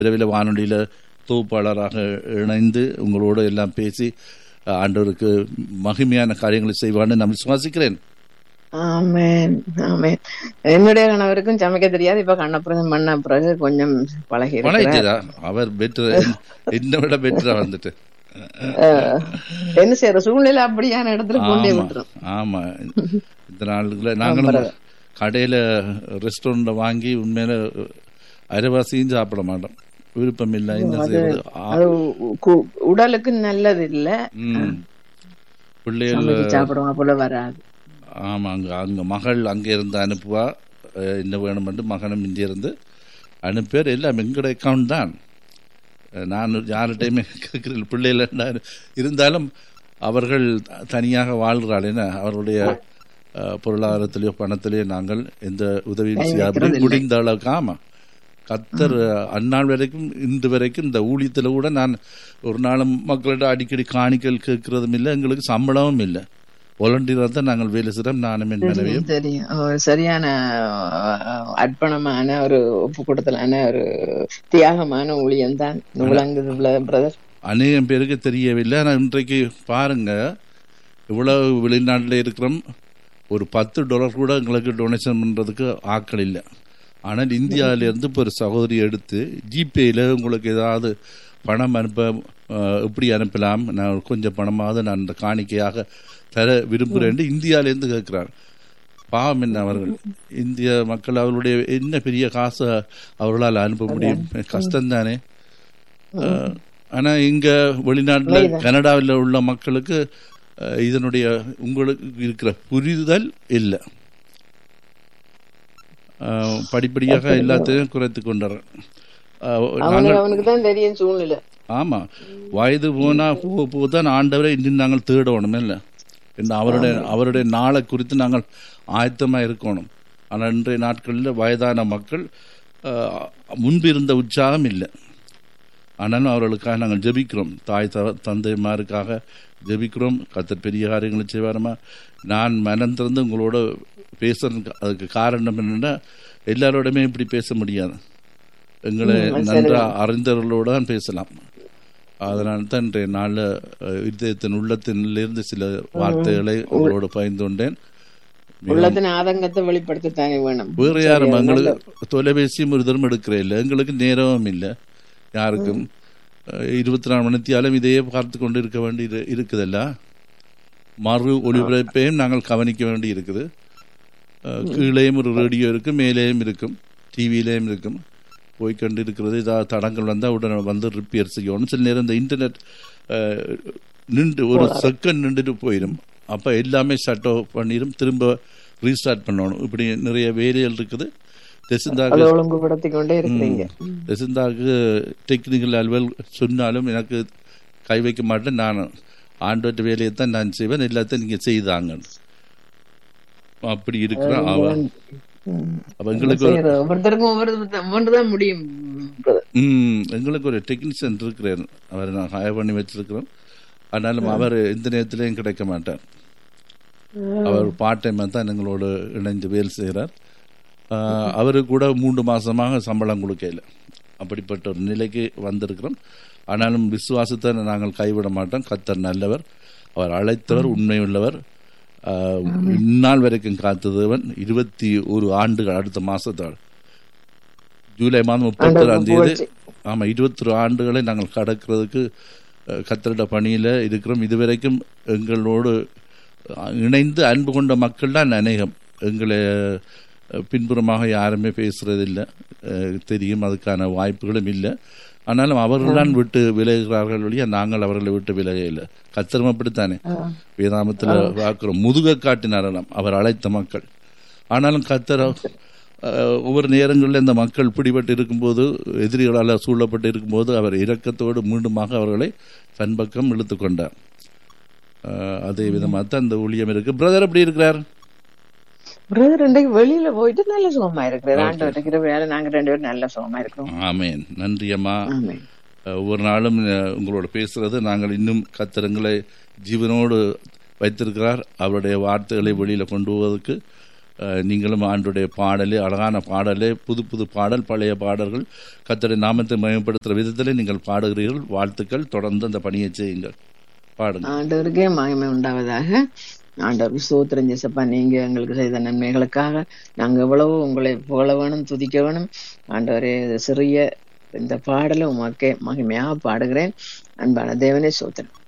விரைவில் வானொலியில் தொகுப்பாளராக இணைந்து உங்களோடு எல்லாம் பேசி ஆண்டவருக்கு மகிமையான காரியங்களை செய்வான்னு நான் விசுவாசிக்கிறேன் ஆமேன் ஆமேன் என்னுடைய கணவருக்கும் சமைக்க தெரியாது இப்ப கண்ணப்புறம் பண்ண பிறகு கொஞ்சம் பழகி இருக்கிறார். பழகிட்டா அவர் பெற்ற என்னை விட பெற்றா வந்துட்டு அஹ், என்ன செய்யற சூழ்நிலை அப்படியான இடத்துல கொண்டே ஆமா விட்டுரும் ஆமா இந்த நாளுக்குள்ள நாங்களும் கடையில ரெஸ்டாரண்ட்ல வாங்கி உண்மையில அரைவாசியும் சாப்பிட மாட்டோம் விருப்பம் இல்லை என்ன செய்வது ஆ, அது கு- உடலுக்கு நல்லது இல்ல ம். பிள்ளைகள் சமைச்சு சாப்பிடுவோம் போல வராது ஆமா அங்க அங்க மகள் அங்க இருந்து அனுப்புவா அஹ், என்ன வேணுமென்று மகனும் இங்கே இருந்து அனுப்பியார் எல்லாம் எங்களோட அக்கௌண்ட் தான் அஹ், நான் யார்கிட்டையுமே கேட்கிறேன் பிள்ளைகள் நான் இருந்தாலும் அவர்கள் தனியாக வாழ்கிறாள் என்ன அவருடைய அஹ், பொருளாதாரத்திலேயோ பணத்திலேயோ நாங்கள் எந்த உதவியும் செய்யாமல் முடிந்த அளவுக்கு ஆமா கத்தர் அந்நாள் வரைக்கும் இன்று வரைக்கும் இந்த ஊழியத்தில் கூட நான் ஒரு நாளும் மக்கள்கிட்ட அடிக்கடி காணிக்கல் கேட்கறதும் இல்லை எங்களுக்கு சம்பளமும் இல்லை வாலண்டியராக தான் நாங்கள் வேலை செய்கிறோம் நானும் என் மனைவியும் தெரியும் ஒரு சரியான அஹ், அர்ப்பணமான ஒரு ஒப்பு கொடுத்தலான ஒரு தியாகமான ஊழியம் தான் விளங்குது பிரதர் அநேகம் பேருக்கு தெரியவில்லை ஆனால் இன்றைக்கு பாருங்க இவ்வளவு வெளிநாட்டில் இருக்கிறோம் ஒரு பத்து டாலர் கூட எங்களுக்கு டொனேஷன் பண்ணுறதுக்கு ஆட்கள் இல்லை ஆனால் இந்தியாவிலேருந்து இப்போ ஒரு சகோதரி எடுத்து ஜிபேயில் உங்களுக்கு ஏதாவது பணம் அனுப்ப அஹ், எப்படி அனுப்பலாம் நான் கொஞ்சம் பணமாவது நான் அந்த காணிக்கையாக தர விரும்புகிறேன் இந்தியாவிலேருந்து கேட்குறார் பாவம் என்ன அவர்கள் இந்திய மக்கள் அவர்களுடைய என்ன பெரிய காசை அவர்களால் அனுப்ப முடியும் கஷ்டம்தானே அஹ், ஆனா இங்க வெளிநாட்டுல கனடாவில் உள்ள மக்களுக்கு அஹ், இதனுடைய உங்களுக்கு இருக்கிற புரிதல் இல்லை அஹ், படிப்படியாக எல்லாத்தையும் குறைத்து கொண்டார் அவனுக்கு அவனுக்கு தான் தெரியும் சூழ்நிலை ஆமா வயது போனா போக போக தான் ஆண்டவரை இன்னும் நாங்கள் தேடணும் இல்லை இந்த அவருடைய அவருடைய நாளை குறித்து நாங்கள் ஆயத்தமா இருக்கணும் ஆனால் இன்றைய நாட்களில் வயதான மக்கள் அஹ், முன்பு இருந்த உற்சாகம் இல்லை ஆனாலும் அவர்களுக்காக நாங்கள் ஜெபிக்கிறோம் தாய் த தந்தைமாருக்காக ஜெபிக்கிறோம் கத்தர் பெரிய காரியங்களை செய்வாரமா நான் மனம் திறந்து உங்களோட பேசுறதுக்கு அதுக்கு காரணம் என்னன்னா எல்லாரோடமே இப்படி பேச முடியாது எங்களை நன்றா அறிந்தவர்களோட தான் பேசலாம் அதனால தான் இன்றைய நாளில் அஹ், இதயத்தின் உள்ளத்தினிலிருந்து சில வார்த்தைகளை உங்களோட பகிர்ந்து கொண்டேன் உள்ளத்தின் ஆதங்கத்தை வெளிப்படுத்தத்தானே வேணும் வேற யாரும் எங்களுக்கு தொலைபேசியும் ஒரு தரம் எடுக்கிறேன் இல்லை எங்களுக்கு நேரமும் இல்லை யாருக்கும் அஹ், இருபத்தி நாலு மணித்தியாலும் இதையே பார்த்து கொண்டு இருக்க வேண்டி இரு- இருக்குதல்ல மறு ஒளிபரப்பையும் நாங்கள் கவனிக்க வேண்டி இருக்குது அஹ், கீழேயும் ஒரு ரேடியோ இருக்கும் மேலேயும் இருக்கும் டிவியிலேயும் இருக்கும் போய் கொண்டு இருக்கிறது ஏதாவது தடங்கள் வந்தால் உடனே வந்து ரிப்பேர் செய்யணும் சில நேரம் இந்த இன்டர்நெட் அஹ், நின்று ஒரு செகண்ட் நின்றுட்டு போயிடும் அப்போ எல்லாமே ஷட் ஆஃப் பண்ணிடும் திரும்ப ரீஸ்டார்ட் பண்ணணும் இப்படி நிறைய வேலைகள் இருக்குது தெசிந்தாக அதை ஒழுங்குபடுத்தி கொண்டே இருக்கிறீங்க தெசிந்தாக்கு டெக்னிக்கல் அலுவல் சொன்னாலும் எனக்கு கை வைக்க மாட்டேன் நான் ஆண்டோட்ட வேலையை தான் நான் செய்வேன் எல்லாத்தையும் நீங்க செய்தாங்க அப்படி இருக்கிறான் அவன் ம். அப்ப எங்களுக்கு ஒரு- செய்யறது. ஒவ்வொருத்தருக்கும் ஒவ்வொரு ஒவ்வொன்றுதான் முடியும் brother. ம், எங்களுக்கு ஒரு டெக்னீஷியன் இருக்கிறார் அவரை நான் ஹயர் பண்ணி வச்சிருக்கிறோம் ஆனாலும் அவர் எந்த நேரத்திலையும் கிடைக்க மாட்டார் அவர் பார்ட் டைம் தான் எங்களோடு இணைந்து வேலை செய்கிறார் ஆஹ், அவருக்கு கூட மூன்று மாசமாக சம்பளம் கொடுக்கல அப்படிப்பட்ட ஒரு நிலைக்கு வந்திருக்கிறோம் ஆனாலும் விசுவாசத்தை நாங்கள் கைவிட மாட்டோம் கத்தர் நல்லவர் அவர் அழைத்தவர் உண்மையுள்ளவர் ஆஹ், இந்நாள் வரைக்கும் காத்ததவன் இருபத்தி ஒரு ஆண்டுகள் அடுத்த மாசத்தால் ஜூலை மாதம் முப்பத்தொராம் தேதி ஆமா இருபத்தி ஒரு ஆண்டுகளை நாங்கள் கடக்கிறதுக்கு அஹ், கத்தரிட பணியில இருக்கிறோம் இதுவரைக்கும் எங்களோடு அஹ், இணைந்து அன்பு கொண்ட மக்கள் தான் அநேகம் எங்களை அஹ், பின்புறமாக யாருமே பேசுறதில்லை அஹ், தெரியும் அதுக்கான வாய்ப்புகளும் இல்லை ஆனாலும் அவர்கள் தான் விட்டு விலகுகிறார்கள் வழியா நாங்கள் அவர்களை விட்டு விலகையில்லை கத்தரும் அப்படித்தானே வேதாமத்தில் பார்க்கிறோம் முதுக காட்டினாரலாம் அவர் அழைத்த மக்கள் ஆனாலும் கத்தர் அஹ், ஒவ்வொரு நேரங்களில் இந்த மக்கள் பிடிபட்டு இருக்கும்போது எதிரிகளால் சூழப்பட்டு இருக்கும்போது அவர் இரக்கத்தோடு மீண்டுமாக அவர்களை தன் பக்கம் இழுத்து கொண்டார் அஹ், அதே விதமாக தான் இந்த ஊழியம் இருக்கு பிரதர் எப்படி இருக்கிறார் பிரதர் இன்றைக்கு வெளியில போயிட்டு நல்ல சுகமா இருக்கிறார் ஆண்டவர் இருக்கிற நாங்க ரெண்டு பேரும் நல்ல சுகமா இருக்கிறோம் ஆமேன் நன்றி அம்மா ஆமென். அஹ், ஒவ்வொரு நாளும் அஹ், உங்களோட பேசுறது நாங்கள் இன்னும் கத்திரங்களை ஜீவனோடு வைத்திருக்கிறார் அவருடைய வார்த்தைகளை வெளியில கொண்டு போவதற்கு அஹ், நீங்களும் ஆண்டுடைய பாடலே அழகான பாடலே புது புது பாடல் பழைய பாடல்கள் கத்தரை நாமத்தை மயப்படுத்துகிற விதத்தில் நீங்கள் பாடுகிறீர்கள் வாழ்த்துக்கள் தொடர்ந்து அந்த பணியை செய்யுங்கள் பாடுங்க ஆண்டவருக்கே மகிமை உண்டாவதாக ஆண்டவருக்கு சோத்திரம் ஜெசப்பா நீங்க எங்களுக்கு செய்த நன்மைகளுக்காக நாங்க எவ்வளவு உங்களை புகழ வேணும் துதிக்க வேணும் ஆண்டவரே இது சிறிய இந்த பாடலை உமக்கே மகிமையாக பாடுகிறேன் அன்பான தேவனே சோத்திரம்